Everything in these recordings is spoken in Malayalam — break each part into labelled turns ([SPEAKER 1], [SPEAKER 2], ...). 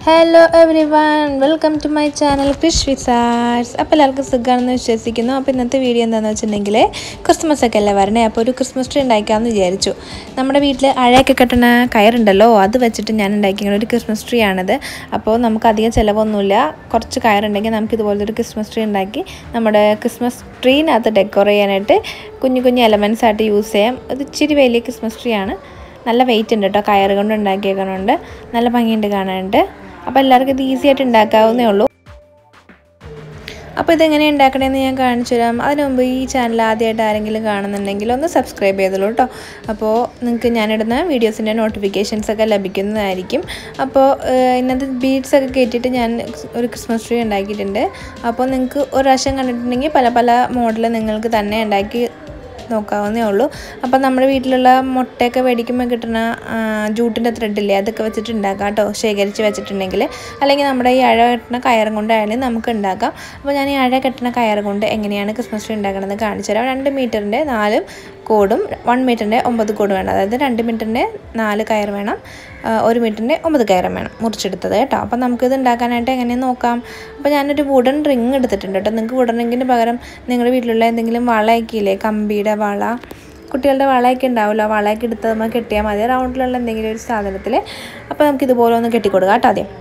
[SPEAKER 1] hello every one welcome to my channel Krish wizards അപ്പോൾ എല്ലാവർക്കും സുഖമാണെന്ന് വിശ്വസിക്കുന്നു അപ്പോൾ ഇന്നത്തെ വീഡിയോ എന്താണെന്ന് വെച്ചിട്ടുണ്ടെങ്കിൽ ക്രിസ്മസ് ഒക്കെ അല്ലേ വരണേ അപ്പോൾ ഒരു ക്രിസ്മസ് ട്രീ ഉണ്ടാക്കാമെന്ന് വിചാരിച്ചു നമ്മുടെ വീട്ടിൽ അഴയൊക്കെ കെട്ടുന്ന കയറുണ്ടല്ലോ അത് വെച്ചിട്ട് ഞാൻ ഉണ്ടാക്കിയ ഒരു ക്രിസ്മസ് ട്രീ ആണിത് അപ്പോൾ നമുക്ക് അധികം ചിലവൊന്നുമില്ല കുറച്ച് കയറുണ്ടെങ്കിൽ നമുക്ക് ഇതുപോലത്തെ ഒരു ക്രിസ്മസ് ട്രീ ഉണ്ടാക്കി നമ്മുടെ ക്രിസ്മസ് ട്രീനകത്ത് ഡെക്കോർ ചെയ്യാനായിട്ട് കുഞ്ഞു കുഞ്ഞു എലമെൻസ് ആയിട്ട് യൂസ് ചെയ്യാം ഇത് ഇച്ചിരി വലിയ ക്രിസ്മസ് ട്രീ ആണ് നല്ല വെയിറ്റ് ഉണ്ട് കേട്ടോ കയറ് കൊണ്ട് ഉണ്ടാക്കിയേക്കണുണ്ട് നല്ല ഭംഗിയുണ്ട് കാണാനുണ്ട് അപ്പോൾ എല്ലാവർക്കും ഇത് ഈസി ആയിട്ട് ഉണ്ടാക്കാവുന്നേ ഉള്ളൂ അപ്പോൾ ഇതെങ്ങനെ ഉണ്ടാക്കണമെന്ന് ഞാൻ കാണിച്ചു തരാം അതിനു മുമ്പ് ഈ ചാനൽ ആദ്യമായിട്ട് ആരെങ്കിലും കാണുന്നുണ്ടെങ്കിൽ ഒന്ന് സബ്സ്ക്രൈബ് ചെയ്തോളൂ കേട്ടോ അപ്പോൾ നിങ്ങൾക്ക് ഞാനിടുന്ന വീഡിയോസിൻ്റെ നോട്ടിഫിക്കേഷൻസ് ഒക്കെ ലഭിക്കുന്നതായിരിക്കും അപ്പോൾ ഏഹ്, ഇന്നത്തെ ബീഡ്സ് ഒക്കെ കയറ്റിയിട്ട് ഞാൻ ഒരു ക്രിസ്മസ് ട്രീ ഉണ്ടാക്കിയിട്ടുണ്ട് അപ്പോൾ നിങ്ങൾക്ക് ഒരു പ്രാവശ്യം കണ്ടിട്ടുണ്ടെങ്കിൽ പല പല മോഡൽ നിങ്ങൾക്ക് തന്നെ ഉണ്ടാക്കി നോക്കാവുന്നേ ഉള്ളൂ അപ്പം നമ്മുടെ വീട്ടിലുള്ള മുട്ടയൊക്കെ മേടിക്കുമ്പോൾ കിട്ടുന്ന ജൂട്ടിൻ്റെ ത്രെഡില്ലേ അതൊക്കെ വെച്ചിട്ട് ഉണ്ടാക്കാം കേട്ടോ ശേഖരിച്ച് വെച്ചിട്ടുണ്ടെങ്കിൽ അല്ലെങ്കിൽ നമ്മുടെ ഈ അഴ കെട്ടുന്ന കയറും കൊണ്ടായാലും നമുക്ക് ഉണ്ടാക്കാം അപ്പോൾ ഞാൻ ഈ അഴ കെട്ടുന്ന കയറ് കൊണ്ട് എങ്ങനെയാണ് ക്രിസ്മസ് ട്രീ ഉണ്ടാക്കണമെന്ന് കാണിച്ചു തരാം രണ്ട് മീറ്ററിൻ്റെ നാല് കോഡും വൺ മീറ്ററിൻ്റെ ഒമ്പത് കോഡ് വേണം അതായത് രണ്ട് മീറ്ററിൻ്റെ നാല് കയർ വേണം ആ, ഒരു മീറ്ററിൻ്റെ ഒമ്പത് കയറും വേണം മുറിച്ചെടുത്തത് കേട്ടോ അപ്പം നമുക്കിത് ഉണ്ടാക്കാനായിട്ട് എങ്ങനെയാണ് നോക്കാം അപ്പോൾ ഞാനൊരു വുഡൻ റിങ് എടുത്തിട്ടുണ്ട് കേട്ടോ നിങ്ങൾക്ക് വുഡൻ റിങ്ങിന് പകരം നിങ്ങളുടെ വീട്ടിലുള്ള എന്തെങ്കിലും വളയൊക്കെ ഇല്ലേ കമ്പിയുടെ വള കുട്ടികളുടെ വളയൊക്കെ ഉണ്ടാവില്ല ആ വളയൊക്കെ എടുത്ത് നമ്മൾ കെട്ടിയാൽ മതി റൗണ്ടിലുള്ള എന്തെങ്കിലും ഒരു സാധനത്തിൽ അപ്പോൾ നമുക്ക് ഇതുപോലെ ഒന്ന് കെട്ടിക്കൊടുക്കാം കേട്ടോ ആദ്യം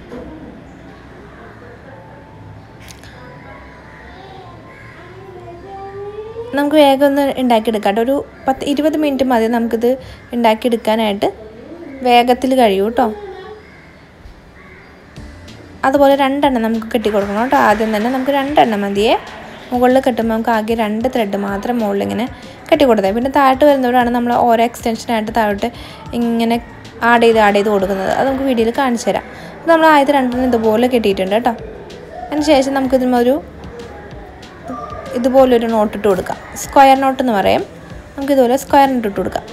[SPEAKER 1] നമുക്ക് വേഗം ഒന്ന് ഉണ്ടാക്കിയെടുക്കാം കേട്ടോ ഒരു പത്ത് ഇരുപത് മിനിറ്റ് മതി നമുക്കിത് ഉണ്ടാക്കിയെടുക്കാനായിട്ട് വേഗത്തിൽ കഴിയും കേട്ടോ അതുപോലെ രണ്ടെണ്ണം നമുക്ക് കെട്ടിക്കൊടുക്കണം കേട്ടോ ആദ്യം തന്നെ നമുക്ക് രണ്ടെണ്ണം മതിയേ മുകളിൽ കെട്ടുമ്പോൾ നമുക്ക് ആകെ രണ്ട് ത്രെഡ് മാത്രം മുകളിൽ ഇങ്ങനെ കെട്ടിക്കൊടുത്തത് പിന്നെ താഴോട്ട് വരുന്നവരാണ് നമ്മൾ ഓരോ എക്സ്റ്റൻഷനായിട്ട് താഴോട്ട് ഇങ്ങനെ ആഡ് ചെയ്ത് ആഡ് ചെയ്ത് കൊടുക്കുന്നത് അത് നമുക്ക് വീഡിയോയിൽ കാണിച്ചു തരാം അപ്പോൾ നമ്മൾ ആദ്യത്തെ രണ്ടെണ്ണം ഇതുപോലെ കെട്ടിയിട്ടുണ്ട് കേട്ടോ അതിന് ശേഷം നമുക്കിതിനൊരു ഇതുപോലൊരു നോട്ട് ഇട്ട് കൊടുക്കാം സ്ക്വയർ നോട്ട് എന്ന് പറയും നമുക്ക് ഇതുപോലെ സ്ക്വയർ നോട്ട് ഇട്ട് കൊടുക്കാം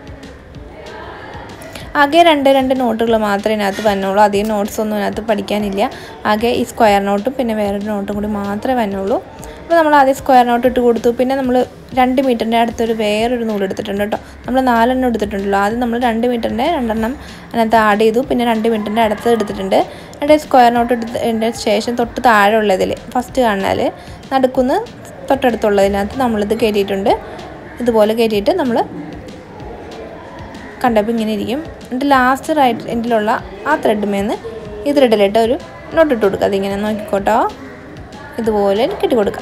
[SPEAKER 1] ആകെ രണ്ട് രണ്ട് നോട്ടുകൾ മാത്രമേ ഇതിനകത്ത് വന്നുള്ളൂ അധികം നോട്ട്സ് ഒന്നും ഇതിനകത്ത് പഠിക്കാനില്ല ആകെ ഈ സ്ക്വയർ നോട്ടും പിന്നെ വേറൊരു നോട്ടും കൂടി മാത്രമേ വന്നുള്ളൂ അപ്പോൾ നമ്മൾ ആദ്യം സ്ക്വയർ നോട്ട് ഇട്ട് കൊടുത്തു പിന്നെ നമ്മൾ രണ്ട് മീറ്ററിൻ്റെ അടുത്തൊരു വേറൊരു നൂല് എടുത്തിട്ടുണ്ട് കേട്ടോ നമ്മൾ നാലെണ്ണം എടുത്തിട്ടുണ്ടല്ലോ ആദ്യം നമ്മൾ രണ്ട് മീറ്ററിൻ്റെ രണ്ടെണ്ണം അതിനകത്ത് ആഡ് ചെയ്തു പിന്നെ രണ്ട് മീറ്ററിൻ്റെ അടുത്ത് എടുത്തിട്ടുണ്ട് എന്നിട്ട് സ്ക്വയർ നോട്ട് എടുത്തതിൻ്റെ ശേഷം തൊട്ട് താഴെ ഉള്ളതിൽ ഫസ്റ്റ് കാണാൽ നടുക്കുന്ന് തൊട്ടടുത്തുള്ളതിനകത്ത് നമ്മളിത് കയറ്റിയിട്ടുണ്ട് ഇതുപോലെ കയറ്റിയിട്ട് നമ്മൾ കണ്ടപ്പോൾ ഇങ്ങനെ ഇരിക്കും എന്നിട്ട് ലാസ്റ്റ് റൈറ്റ് എൻഡിലുള്ള ആ ത്രെഡുമേന്ന് ഈ ത്രെഡിലിട്ട് ഒരു നോട്ട് ഇട്ട് കൊടുക്കുക അതിങ്ങനെ നോക്കിക്കോട്ടോ ഇതുപോലെ കെട്ടി കൊടുക്കാം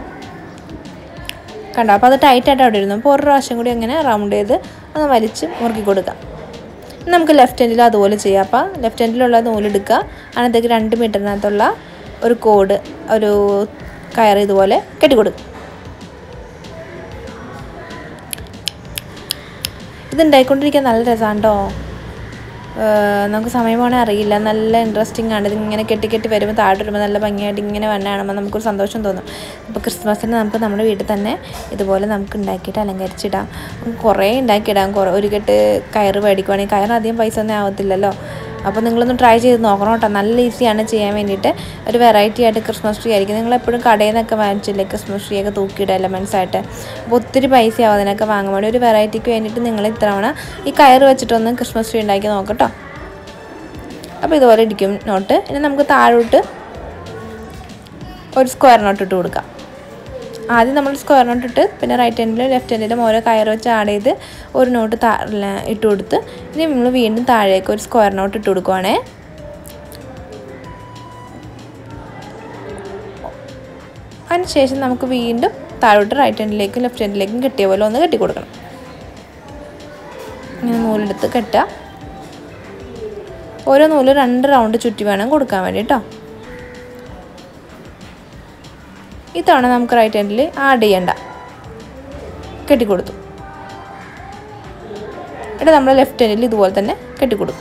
[SPEAKER 1] കണ്ടോ അപ്പോൾ അത് ടൈറ്റായിട്ട് അവിടെ ഇരുന്നു അപ്പോൾ ഒരു പ്രാവശ്യം കൂടി അങ്ങനെ റൗണ്ട് ചെയ്ത് ഒന്ന് വലിച്ച് മുറുക്കി കൊടുക്കാം ഇനി നമുക്ക് ലെഫ്റ്റ് ഹാൻഡിൽ അതുപോലെ ചെയ്യാം അപ്പോൾ ലെഫ്റ്റ് ഹാൻഡിലുള്ള നൂലെടുക്കുക അതിനകത്തേക്ക് രണ്ട് മീറ്ററിനകത്തുള്ള ഒരു കോഡ് ഒരു കയർ ഇതുപോലെ കെട്ടി കൊടുക്കുക ഇത് ഉണ്ടായിക്കൊണ്ടിരിക്കാൻ നല്ല രസമാണ് കേട്ടോ നമുക്ക് സമയം പോകണേ അറിയില്ല നല്ല ഇൻട്രസ്റ്റിംഗ് ആണ് ഇതിങ്ങനെ കെട്ടി കെട്ടി വരുമ്പോൾ താഴോട്ട് വരുമ്പോൾ നല്ല ഭംഗിയായിട്ട് ഇങ്ങനെ വന്നെ കാണുമ്പോൾ നമുക്കൊരു സന്തോഷം തോന്നും അപ്പോൾ ക്രിസ്മസിന് നമുക്ക് നമ്മുടെ വീട്ടിൽ തന്നെ ഇതുപോലെ നമുക്ക് ഉണ്ടാക്കിയിട്ട് അലങ്കരിച്ചിടാം നമുക്ക് കുറേ ഉണ്ടാക്കിയിടാം കുറേ ഒരു കെട്ട് കയറ് മേടിക്കുവാണെങ്കിൽ കയറ് അധികം പൈസ ഒന്നും ആവത്തില്ലല്ലോ അപ്പോൾ നിങ്ങളൊന്ന് ട്രൈ ചെയ്ത് നോക്കണം കേട്ടോ നല്ല ഈസിയാണ് ചെയ്യാൻ വേണ്ടിയിട്ട് ഒരു വെറൈറ്റി ആയിട്ട് ക്രിസ്മസ് ട്രീ ആയിരിക്കും നിങ്ങൾ എപ്പോഴും കടയിൽ നിന്നൊക്കെ വാങ്ങിച്ചില്ലേ ക്രിസ്മസ് ട്രീ ഒക്കെ തൂക്കിയിടുക എലമെൻസ് ആയിട്ട് അപ്പോൾ ഒത്തിരി പൈസയാവും അതിനൊക്കെ വാങ്ങാൻ വേണ്ടി ഒരു വെറൈറ്റിക്ക് വേണ്ടിയിട്ട് നിങ്ങൾ ഇത്തവണ ഈ കയറ് വെച്ചിട്ടൊന്ന് ക്രിസ്മസ് ട്രീ ഉണ്ടാക്കി നോക്കട്ടോ അപ്പോൾ ഇതുപോലെ ഇരിക്കും നോട്ട് ഇനി നമുക്ക് താഴോട്ട് ഒരു സ്ക്വയർ നോട്ട് ഇട്ട് കൊടുക്കാം ആദ്യം നമ്മൾ സ്ക്വയർ നോട്ട് ഇട്ട് പിന്നെ റൈറ്റ് ഹാൻഡിലും ലെഫ്റ്റ് ഹാൻഡിലും ഓരോ കയർ വെച്ച് ആഡ് ചെയ്ത് ഒരു നോട്ട് താ ഇട്ട് കൊടുത്ത് ഇനി നമ്മൾ വീണ്ടും താഴേക്ക് ഒരു സ്ക്വയർ നോട്ട് ഇട്ട് കൊടുക്കുവാണേ അതിനുശേഷം നമുക്ക് വീണ്ടും താഴോട്ട് റൈറ്റ് ഹാൻഡിലേക്കും ലെഫ്റ്റ് ഹാൻഡിലേക്കും കെട്ടിയ പോലെ ഒന്ന് കെട്ടി കൊടുക്കണം ഇങ്ങനെ നൂലെടുത്ത് കെട്ടുക ഓരോ നൂല് രണ്ട് റൗണ്ട് ചുറ്റി വേണം കൊടുക്കാൻ വേണ്ടി കേട്ടോ ഇത്തവണ നമുക്ക് റൈറ്റ് ഹാൻഡിൽ ആഡ് ചെയ്യണ്ട കെട്ടിക്കൊടുത്തു എന്നിട്ട് നമ്മൾ ലെഫ്റ്റ് ഹാൻഡിൽ ഇതുപോലെ തന്നെ കെട്ടിക്കൊടുക്കും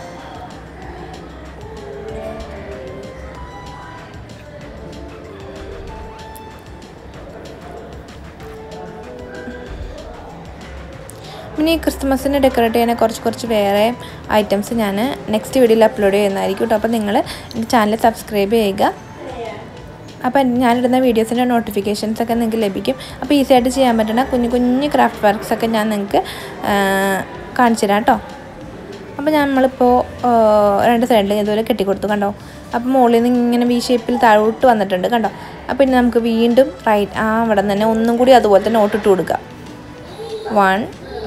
[SPEAKER 1] പിന്നെ ഈ ക്രിസ്മസിന് ഡെക്കറേറ്റ് ചെയ്യുന്ന കുറച്ച് കുറച്ച് വേറെ ഐറ്റംസ് ഞാൻ നെക്സ്റ്റ് വീഡിയോയിൽ അപ്ലോഡ് ചെയ്യുന്നതായിരിക്കും കേട്ടോ അപ്പോൾ നിങ്ങൾ എൻ്റെ ചാനൽ സബ്സ്ക്രൈബ് ചെയ്യുക അപ്പോൾ ഞാനിടുന്ന വീഡിയോസിൻ്റെ നോട്ടിഫിക്കേഷൻസ് ഒക്കെ നിങ്ങൾക്ക് ലഭിക്കും അപ്പോൾ ഈസി ആയിട്ട് ചെയ്യാൻ പറ്റുന്ന കുഞ്ഞു കുഞ്ഞു ക്രാഫ്റ്റ് വർക്ക്സ് ഒക്കെ ഞാൻ നിങ്ങൾക്ക് കാണിച്ചു തരാം കേട്ടോ അപ്പോൾ നമ്മളിപ്പോൾ രണ്ട് സൈഡിലും ഇതുപോലെ കെട്ടിക്കൊടുത്തു കണ്ടോ അപ്പോൾ മുകളിൽ നിന്ന് ഇങ്ങനെ വി ഷേപ്പിൽ താഴോട്ട് വന്നിട്ടുണ്ട് കണ്ടോ അപ്പോൾ ഇനി നമുക്ക് വീണ്ടും റൈറ്റ് ആ അവിടെ നിന്ന് തന്നെ ഒന്നും കൂടി അതുപോലെ തന്നെ ഓട്ടിട്ട് കൊടുക്കുക വൺ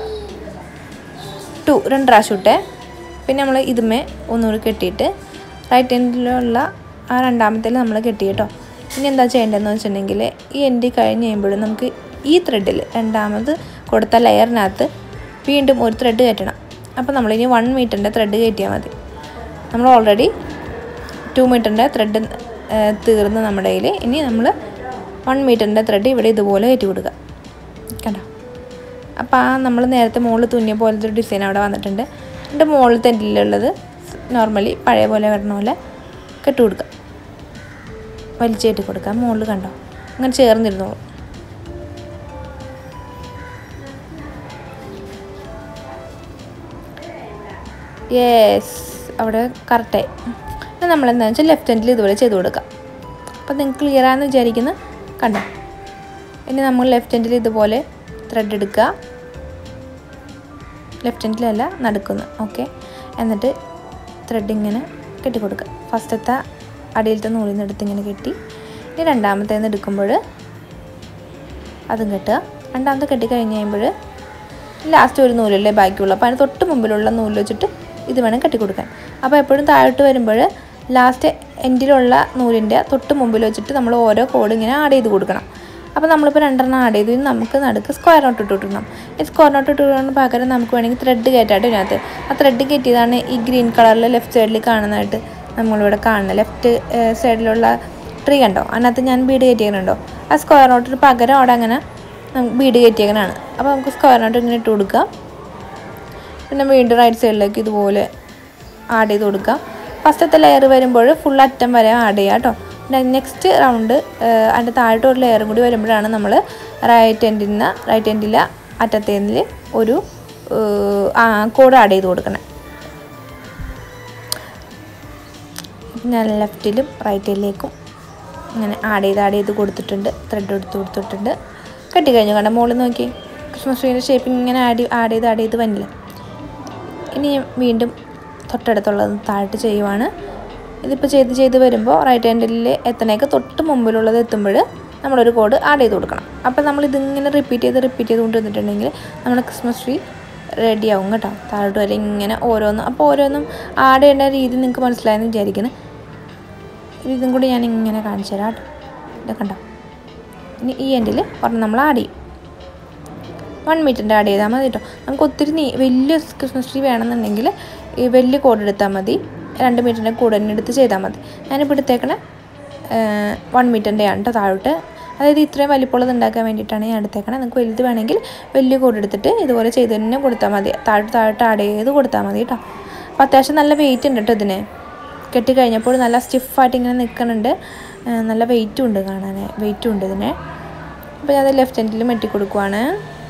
[SPEAKER 1] ടു രണ്ട് പ്രാവശ്യം ഇട്ടേ പിന്നെ നമ്മൾ ഇതുമേ ഒന്നുകൂടി കെട്ടിയിട്ട് റൈറ്റ് എൻഡിലുള്ള ആ രണ്ടാമത്തേൽ നമ്മൾ കെട്ടി കേട്ടോ ഇനി എന്താ ചെയ്യേണ്ടതെന്ന് വെച്ചിട്ടുണ്ടെങ്കിൽ ഈ എൻഡ് കഴിഞ്ഞ് കഴിയുമ്പോഴും നമുക്ക് ഈ ത്രെഡിൽ രണ്ടാമത് കൊടുത്ത ലെയറിനകത്ത് വീണ്ടും ഒരു ത്രെഡ് കയറ്റണം അപ്പോൾ നമ്മളിനി വൺ മീറ്ററിൻ്റെ ത്രെഡ് കയറ്റിയാൽ മതി നമ്മൾ ഓൾറെഡി ടു മീറ്ററിൻ്റെ ത്രെഡ് തീർന്ന് നമ്മുടെ കയ്യിൽ ഇനി നമ്മൾ വൺ മീറ്ററിൻ്റെ ത്രെഡ് ഇവിടെ ഇതുപോലെ കയറ്റി കൊടുക്കുക കണ്ടോ അപ്പോൾ ആ നമ്മൾ നേരത്തെ മുകളിൽ തുന്നിയ പോലത്തെ ഒരു ഡിസൈൻ അവിടെ വന്നിട്ടുണ്ട് എൻ്റെ മുകളിൽ തെറ്റിലുള്ളത് നോർമലി പഴയ പോലെ വരണ പോലെ കെട്ടി കൊടുക്കുക വലിച്ചു കെട്ടി കൊടുക്കുക മുകളിൽ കണ്ടോ അങ്ങനെ ചേർന്നിരുന്നോളൂ യെസ് അവിടെ കറക്റ്റായി എന്നാൽ നമ്മൾ എന്താണെന്ന് വെച്ചാൽ ലെഫ്റ്റ് ഹാൻഡിൽ ഇതുപോലെ ചെയ്ത് കൊടുക്കാം അപ്പോൾ നിങ്ങൾക്ക് ക്ലിയർ ആണെന്ന് വിചാരിക്കുന്നു കണ്ടോ ഇനി നമ്മൾ ലെഫ്റ്റ് ഹാൻഡിൽ ഇതുപോലെ ത്രെഡ് എടുക്കുക ലെഫ്റ്റ് ഹാൻഡിലല്ല നടുക്കുന്നു ഓക്കെ എന്നിട്ട് ത്രെഡ് ഇങ്ങനെ കെട്ടി കൊടുക്കുക ഫസ്റ്റത്തെ അടിയിലത്തെ നൂലിൽ നിന്ന് എടുത്ത് ഇങ്ങനെ കെട്ടി ഇനി രണ്ടാമത്തേന്ന് എടുക്കുമ്പോൾ അതും കെട്ടുക രണ്ടാമത്തെ കെട്ടി കഴിഞ്ഞ് കഴിയുമ്പോൾ ലാസ്റ്റ് ഒരു നൂലല്ലേ ബാക്കിയുള്ളൂ അപ്പോൾ അതിന് തൊട്ട് മുമ്പിലുള്ള നൂല് വെച്ചിട്ട് ഇത് വേണം കെട്ടി കൊടുക്കാൻ അപ്പോൾ എപ്പോഴും താഴോട്ട് വരുമ്പോൾ ലാസ്റ്റ് എൻഡിലുള്ള നൂലിൻ്റെ തൊട്ട് മുമ്പിൽ വെച്ചിട്ട് നമ്മൾ ഓരോ കോഡ് ഇങ്ങനെ ആഡ് ചെയ്ത് കൊടുക്കണം അപ്പോൾ നമ്മളിപ്പോൾ രണ്ടെണ്ണം ആഡ് ചെയ്ത് നമുക്ക് നടുക്ക് സ്ക്വയർ നോട്ട് ഇട്ട് കൊടുക്കണം ഈ സ്ക്വയർ നോട്ട് ഇട്ട് കൊടുക്കുന്ന പകരം നമുക്ക് വേണമെങ്കിൽ ത്രെഡ് കയറ്റാട്ട് ഇതിനകത്ത് ആ ത്രെഡ് കയറ്റിയതാണ് ഈ ഗ്രീൻ കളറിൽ ലെഫ്റ്റ് സൈഡിൽ കാണുന്നതായിട്ട് നമ്മളിവിടെ കാണുന്നത് ലെഫ്റ്റ് സൈഡിലുള്ള ട്രീ കണ്ടോ അതിനകത്ത് ഞാൻ ബീഡ് കയറ്റിയേക്കണുണ്ടോ ആ സ്ക്വയർ നോട്ടിന് പകരം അവിടെ അങ്ങനെ ബീഡ് കയറ്റിയേക്കണാണ് അപ്പോൾ നമുക്ക് സ്ക്വയർ നോട്ട് ഇങ്ങനെ ഇട്ട് കൊടുക്കാം പിന്നെ വീണ്ടും റൈറ്റ് സൈഡിലേക്ക് ഇതുപോലെ ആഡ് ചെയ്ത് കൊടുക്കാം ഫസ്റ്റത്തെ ലെയർ വരുമ്പോൾ ഫുൾ അറ്റം വരെ ആഡ് ചെയ്യാം കേട്ടോ പിന്നെ നെക്സ്റ്റ് റൗണ്ട് അതിൻ്റെ താഴോട്ട് ഒരു ലെയറും കൂടി വരുമ്പോഴാണ് നമ്മൾ റൈറ്റ് എൻഡിൽ നിന്ന് റൈറ്റ് എൻഡിലെ അറ്റത്തേന്നിൽ ഒരു കോഡ് ആഡ് ചെയ്ത് കൊടുക്കണം ഞാൻ ലെഫ്റ്റിലും റൈറ്റിലേക്കും ഇങ്ങനെ ആഡ് ചെയ്ത് ആഡ് ചെയ്ത് കൊടുത്തിട്ടുണ്ട് ത്രെഡ് എടുത്ത് കൊടുത്തിട്ടുണ്ട് കെട്ടി കഴിഞ്ഞു കണ്ട മുകളിൽ നോക്കി ക്രിസ്മസ് ട്രീൻ്റെ ഷേപ്പ് ഇങ്ങനെ ആഡ് ആഡ് ചെയ്ത് ആഡ് ചെയ്ത് വന്നില്ല ഇനി വീണ്ടും തൊട്ടടുത്തുള്ളത് താഴോട്ട് ചെയ്യുവാണ് ഇതിപ്പോൾ ചെയ്ത് ചെയ്ത് വരുമ്പോൾ റൈറ്റ് ഹാൻഡിൽ എത്തണേക്ക് തൊട്ട് മുമ്പിലുള്ളത് എത്തുമ്പോൾ നമ്മളൊരു കോഡ് ആഡ് ചെയ്ത് കൊടുക്കണം അപ്പോൾ നമ്മൾ ഇതിങ്ങനെ റിപ്പീറ്റ് ചെയ്ത് റിപ്പീറ്റ് ചെയ്ത് കൊണ്ടുവന്നിട്ടുണ്ടെങ്കിൽ നമ്മുടെ ക്രിസ്മസ് ട്രീ റെഡി ആവും കേട്ടോ താഴോട്ട് വരെ ഇങ്ങനെ ഓരോന്നും അപ്പോൾ ഓരോന്നും ആഡ് ചെയ്യേണ്ട രീതി നിങ്ങൾക്ക് മനസ്സിലായെന്ന് വിചാരിക്കുന്നു ഇതും കൂടി ഞാൻ ഇങ്ങനെ കാണിച്ചു തരാം കേട്ടോ ഇത് കണ്ടോ ഇനി ഈ എൻഡിൽ പറഞ്ഞ് നമ്മൾ ആഡ് ചെയ്യും വൺ മീറ്ററിൻ്റെ ആഡ് ചെയ്താൽ മതി കേട്ടോ നമുക്ക് ഒത്തിരി നീ വലിയ ക്രിസ്മസ് ട്രീ വേണമെന്നുണ്ടെങ്കിൽ ഈ വലിയ കോഡ് എടുത്താൽ മതി രണ്ട് മീറ്ററിൻ്റെ കൂടെ തന്നെ എടുത്ത് ചെയ്താൽ മതി ഞാനിപ്പോൾ എടുത്തേക്കണ വൺ മീറ്ററിൻ്റെ ആണ് കേട്ടോ താഴോട്ട് അതായത് ഇത്രയും വലിപ്പമുള്ളത് ഉണ്ടാക്കാൻ വേണ്ടിയിട്ടാണ് ഞാൻ എടുത്തേക്കണത് നിങ്ങൾക്ക് വലുത് വേണമെങ്കിൽ വലിയ കോഡ് എടുത്തിട്ട് ഇതുപോലെ ചെയ്ത് തന്നെ കൊടുത്താൽ മതി താഴോട്ട് താഴോട്ട് ആഡ് ചെയ്ത് കൊടുത്താൽ മതി കേട്ടോ അപ്പോൾ അത്യാവശ്യം നല്ല വെയിറ്റ് ഉണ്ട് കേട്ടോ ഇതിന് കെട്ടി കഴിഞ്ഞപ്പോൾ നല്ല സ്റ്റിഫായിട്ട് ഇങ്ങനെ നിൽക്കുന്നുണ്ട് നല്ല വെയിറ്റും ഉണ്ട് കാണാൻ വെയിറ്റും ഉണ്ട് ഇതിന് അപ്പോൾ ഞാൻ അത് ലെഫ്റ്റ് ഹാൻഡിൽ മെട്ടി കൊടുക്കുവാണ്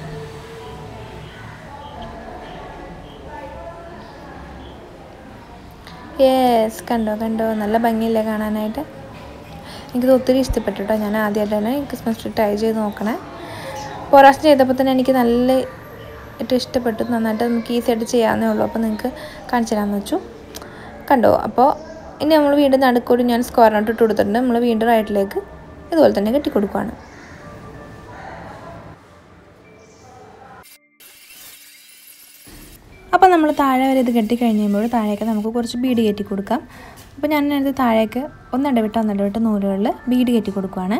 [SPEAKER 1] യെസ് കണ്ടോ കണ്ടോ നല്ല ഭംഗിയില്ലേ കാണാനായിട്ട് എനിക്കിത് ഒത്തിരി ഇഷ്ടപ്പെട്ടു കേട്ടോ ഞാൻ ആദ്യമായിട്ട് തന്നെ ക്രിസ്മസ് ട്രീ ട്രൈ ചെയ്ത് നോക്കണേ അപ്പോൾ പ്രാവശ്യം ചെയ്തപ്പോൾ തന്നെ എനിക്ക് നല്ല ഏറ്റവും ഇഷ്ടപ്പെട്ടു നന്നായിട്ട് നമുക്ക് ഈസി ആയിട്ട് ചെയ്യാവുന്നേ ഉള്ളൂ അപ്പോൾ നിങ്ങൾക്ക് കാണിച്ചു തരാമെന്ന് വെച്ചു കണ്ടോ അപ്പോൾ ഇനി നമ്മൾ വീണ്ടും നടുക്കൊരു ഞാൻ സ്ക്വയർ നോട്ട് ഇട്ട് കൊടുത്തിട്ടുണ്ട് നമ്മൾ വീണ്ടും റൈറ്റിലേക്ക് ഇതുപോലെ തന്നെ കെട്ടി കൊടുക്കുവാണ് അപ്പോൾ നമ്മൾ താഴെ വരെ ഇത് കെട്ടി കഴിഞ്ഞ് കഴിയുമ്പോൾ താഴേക്ക് നമുക്ക് കുറച്ച് ബീഡ് കയറ്റി കൊടുക്കാം അപ്പോൾ ഞാൻ അതിനകത്ത് താഴേക്ക് ഒന്നിടവിട്ട് ഒന്നിടവിട്ട് നൂലുകളിൽ ബീഡ് കയറ്റി കൊടുക്കുവാണ്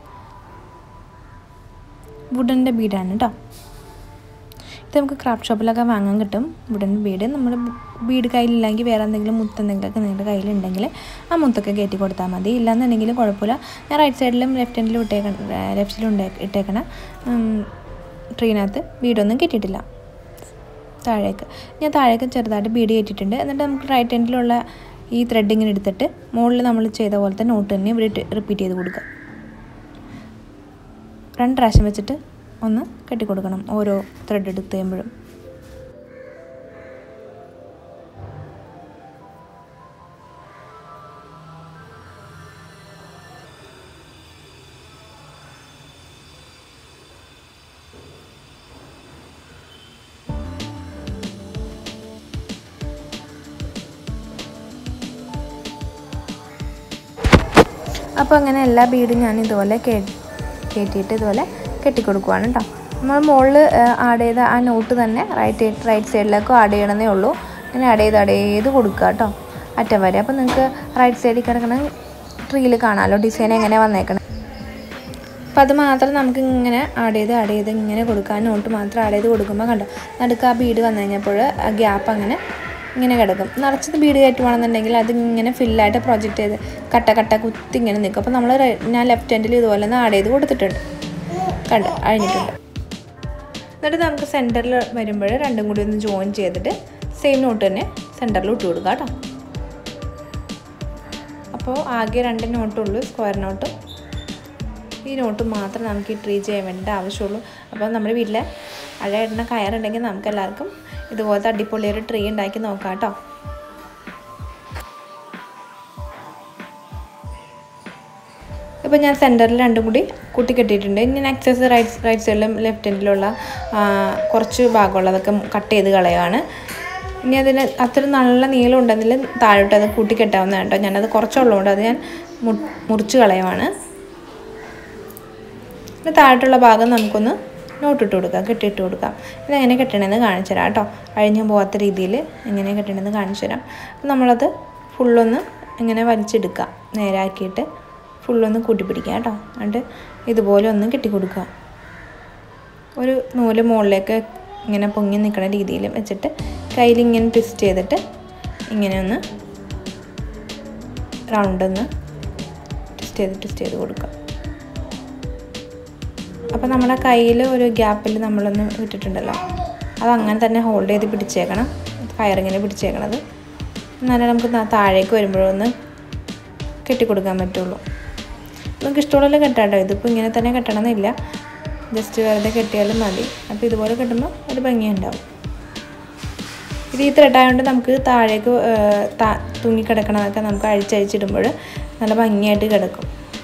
[SPEAKER 1] വുഡൻ്റെ ബീഡാണ് കേട്ടോ ഇത് നമുക്ക് ക്രാഫ്റ്റ് ഷോപ്പിലൊക്കെ വാങ്ങാൻ കിട്ടും വുഡൻ ബീഡ് നമ്മൾ ബീഡ് കയ്യിലില്ലെങ്കിൽ വേറെ എന്തെങ്കിലും മുത്ത് എന്തെങ്കിലുമൊക്കെ നിങ്ങളുടെ കയ്യിലുണ്ടെങ്കിൽ ആ മുത്തൊക്കെ കയറ്റി കൊടുത്താൽ മതി ഇല്ലാന്നുണ്ടെങ്കിലും കുഴപ്പമില്ല ഞാൻ റൈറ്റ് സൈഡിലും ലെഫ്റ്റ് ഹാൻഡിലും ഇട്ടേക്കണ ലെഫ്റ്റ് സൈഡിലും ഇട്ടേക്കണ ട്രീനകത്ത് ബീഡൊന്നും കെട്ടിയിട്ടില്ല താഴേക്ക് ഞാൻ താഴേക്ക് ചെറുതായിട്ട് ബീഡ് കയറ്റിയിട്ടുണ്ട് എന്നിട്ട് നമുക്ക് റൈറ്റ് ഹാൻഡിലുള്ള ഈ ത്രെഡ് ഇങ്ങനെ എടുത്തിട്ട് മുകളിൽ നമ്മൾ ചെയ്ത പോലത്തെ നോട്ട് തന്നെ ഇവിടെ റിപ്പീറ്റ് ചെയ്ത് കൊടുക്കുക രണ്ട് പ്രാവശ്യം വെച്ചിട്ട് ഒന്ന് കെട്ടിക്കൊടുക്കണം ഓരോ ത്രെഡ് എടുത്ത് കഴിയുമ്പോഴും അപ്പോൾ അങ്ങനെ എല്ലാ ബീഡും ഞാൻ ഇതുപോലെ കേ കയറ്റിയിട്ട് ഇതുപോലെ കെട്ടിക്കൊടുക്കുവാണ് കേട്ടോ നമ്മൾ മുകളിൽ ആഡ് ചെയ്ത ആ നോട്ട് തന്നെ റൈറ്റ് റൈറ്റ് സൈഡിലേക്കും ആഡ് ചെയ്യണമെന്നേ ഉള്ളൂ അങ്ങനെ ആഡ് ചെയ്ത് ആഡ് ചെയ്ത് കൊടുക്കുക കേട്ടോ അറ്റം വരെ അപ്പോൾ നിങ്ങൾക്ക് റൈറ്റ് സൈഡിൽ കിടക്കണ ട്രീയിൽ കാണാമല്ലോ ഡിസൈൻ എങ്ങനെ വന്നേക്കണം അപ്പോൾ അത് മാത്രം നമുക്ക് ഇങ്ങനെ ആഡ് ചെയ്ത് ആഡ് ചെയ്ത് ഇങ്ങനെ കൊടുക്കുക ആ നോട്ട് മാത്രം ആഡ് ചെയ്ത് കൊടുക്കുമ്പോൾ കണ്ടോ നടുക്ക് ആ ബീഡ് വന്നു കഴിഞ്ഞപ്പോൾ ആ ഗ്യാപ്പ് അങ്ങനെ ഇങ്ങനെ കിടക്കും നിറച്ചത് ബീഡ് കയറ്റുവാണെന്നുണ്ടെങ്കിൽ അത് ഇങ്ങനെ ഫില്ലായിട്ട് പ്രൊജക്റ്റ് ചെയ്ത് കട്ട കട്ട കുത്തി ഇങ്ങനെ നിൽക്കും അപ്പോൾ നമ്മൾ ഞാൻ ലെഫ്റ്റ് ഹാൻഡിൽ ഇതുപോലെ ഒന്ന് ആഡ് ചെയ്ത് കൊടുത്തിട്ടുണ്ട് കണ്ട് അഴിഞ്ഞിട്ടുണ്ട് എന്നിട്ട് നമുക്ക് സെൻറ്ററിൽ വരുമ്പോൾ രണ്ടും കൂടി ഒന്ന് ജോയിൻ ചെയ്തിട്ട് സെയിം നോട്ട് തന്നെ സെൻറ്ററിൽ ഇട്ട് കൊടുക്കുക കേട്ടോ അപ്പോൾ ആകെ രണ്ട് നോട്ടുള്ളൂ സ്ക്വയർ നോട്ട് ഈ നോട്ട് മാത്രം നമുക്ക് ഈ ട്രീ ചെയ്യാൻ വേണ്ടിയിട്ട് ആവശ്യമുള്ളൂ അപ്പോൾ നമ്മുടെ വീട്ടിലെ അഴയിടുന്ന കയറുണ്ടെങ്കിൽ നമുക്ക് എല്ലാവർക്കും ഇതുപോലത്തെ അടിപൊളി ഒരു ട്രീ ഉണ്ടാക്കി നോക്കാം കേട്ടോ ഇപ്പോൾ ഞാൻ സെൻറ്ററിൽ രണ്ടും കൂടി കൂട്ടി കെട്ടിയിട്ടുണ്ട് ഇനി നെക്സസ് റൈറ്റ് റൈറ്റ് സൈഡിലും ലെഫ്റ്റ് ഹാൻഡിലുള്ള കുറച്ച് ഭാഗമുള്ളതൊക്കെ കട്ട് ചെയ്ത് കളയുകയാണ് ഇനി അതിന് അത്ര നല്ല നീളം ഉണ്ടെങ്കിൽ താഴോട്ട് അത് കൂട്ടി കെട്ടാവുന്നതാണ് കേട്ടോ ഞാനത് കുറച്ചുള്ളതുകൊണ്ട് അത് ഞാൻ മുറിച്ച് കളയുവാണ് പിന്നെ താഴോട്ടുള്ള ഭാഗം നമുക്കൊന്ന് നോട്ടിട്ട് കൊടുക്കാം കെട്ടിയിട്ട് കൊടുക്കാം ഇതെങ്ങനെ കെട്ടണമെന്ന് കാണിച്ചു തരാം കേട്ടോ അഴിഞ്ഞു പോകാത്ത രീതിയിൽ എങ്ങനെ കെട്ടണമെന്ന് കാണിച്ചു തരാം അപ്പം നമ്മളത് ഫുള്ളൊന്ന് ഇങ്ങനെ വലിച്ചെടുക്കുക നേരാക്കിയിട്ട് ഫുള്ളൊന്ന് കൂട്ടിപ്പിടിക്കുക കേട്ടോ എന്നിട്ട് ഇതുപോലെ ഒന്ന് കെട്ടിക്കൊടുക്കുക ഒരു നൂല് മുകളിലേക്ക് ഇങ്ങനെ പൊങ്ങി നിൽക്കുന്ന രീതിയിൽ വെച്ചിട്ട് കയ്യിൽ ഇങ്ങനെ ട്വിസ്റ്റ് ചെയ്തിട്ട് ഇങ്ങനെ ഒന്ന് റൗണ്ട് ഒന്ന് ട്വിസ്റ്റ് ചെയ്ത് ട്വിസ്റ്റ് ചെയ്ത് കൊടുക്കുക അപ്പോൾ നമ്മുടെ കയ്യിൽ ഒരു ഗ്യാപ്പിൽ നമ്മളൊന്ന് വിട്ടിട്ടുണ്ടല്ലോ അത് അങ്ങനെ തന്നെ ഹോൾഡ് ചെയ്ത് പിടിച്ചേക്കണം കയറിങ്ങനെ പിടിച്ചേക്കണത് എന്നാലേ നമുക്ക് താഴേക്ക് വരുമ്പോഴൊന്ന് കെട്ടിക്കൊടുക്കാൻ പറ്റുള്ളൂ നമുക്ക് ഇഷ്ടമുള്ള കെട്ടാട്ടോ ഇതിപ്പോൾ ഇങ്ങനെ തന്നെ കെട്ടണമെന്നില്ല ജസ്റ്റ് വെറുതെ കെട്ടിയാലും മതി അപ്പോൾ ഇതുപോലെ കെട്ടുമ്പോൾ ഒരു ഭംഗിയുണ്ടാവും ഇത് ഈ ത്രെഡായതുകൊണ്ട് നമുക്ക് താഴേക്ക് തൂങ്ങിക്കിടക്കണതൊക്കെ നമുക്ക് അഴിച്ചഴിച്ചിടുമ്പോൾ നല്ല ഭംഗിയായിട്ട് കിടക്കും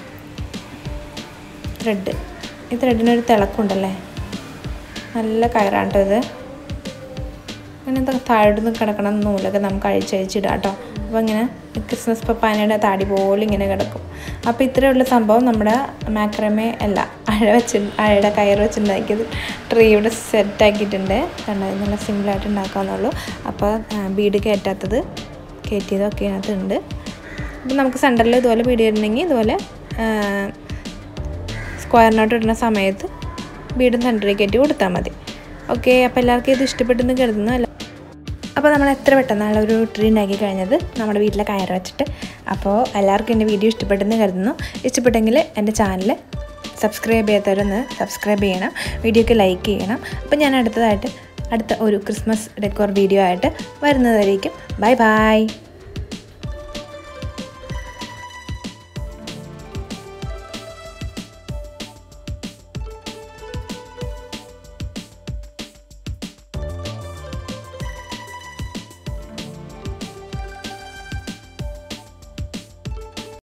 [SPEAKER 1] ത്രെഡ് ഈ ത്രെഡിനൊരു തിളക്കമുണ്ടല്ലേ നല്ല കയറാണ് കേട്ടോ ഇത് അങ്ങനെ താഴോട്ട് നിന്ന് കിടക്കണ നൂലൊക്കെ നമുക്ക് അഴിച്ചഴിച്ചിടാം കേട്ടോ അപ്പോൾ ഇങ്ങനെ ക്രിസ്മസ് പപ്പാനയുടെ താടി പോലെ ഇങ്ങനെ കിടക്കും അപ്പോൾ ഇത്രയുള്ള സംഭവം നമ്മുടെ മാക്രമേ അല്ല അഴ വെച്ച് അഴയുടെ കയർ വെച്ചുണ്ടാക്കിയത് ട്രീ ഇവിടെ സെറ്റാക്കിയിട്ടുണ്ട് കണ്ടത് നല്ല സിമ്പിളായിട്ട് ഉണ്ടാക്കാവുന്നുള്ളൂ അപ്പോൾ ബീഡ് കയറ്റാത്തത് കയറ്റിയതൊക്കെ ഇതിനകത്തുണ്ട് അപ്പോൾ നമുക്ക് സെൻറ്ററിൽ ഇതുപോലെ ബീഡ് ഇടണമെങ്കിൽ ഇതുപോലെ സ്ക്വയറിനോട്ട് ഇടുന്ന സമയത്ത് ബീഡും സെൻറ്ററിൽ കയറ്റി കൊടുത്താൽ മതി ഓക്കെ അപ്പോൾ എല്ലാവർക്കും ഇത് ഇഷ്ടപ്പെട്ടെന്ന് കരുതുന്നു അല്ല അപ്പോൾ നമ്മൾ എത്ര പെട്ടെന്നാണ് ഒരു ട്രീ ഉണ്ടാക്കി കഴിഞ്ഞത് നമ്മുടെ വീട്ടിലെ കയറ് വെച്ചിട്ട് അപ്പോൾ എല്ലാവർക്കും എൻ്റെ വീഡിയോ ഇഷ്ടപ്പെട്ടെന്ന് കരുതുന്നു ഇഷ്ടപ്പെട്ടെങ്കിൽ എൻ്റെ ചാനൽ സബ്സ്ക്രൈബ് ചെയ്യാത്തവരൊന്ന് സബ്സ്ക്രൈബ് ചെയ്യണം വീഡിയോക്ക് ലൈക്ക് ചെയ്യണം അപ്പോൾ ഞാൻ അടുത്തതായിട്ട് അടുത്ത ഒരു ക്രിസ്മസ് ഡെക്കോർ വീഡിയോ ആയിട്ട് വരുന്നതായിരിക്കും ബൈ ബൈ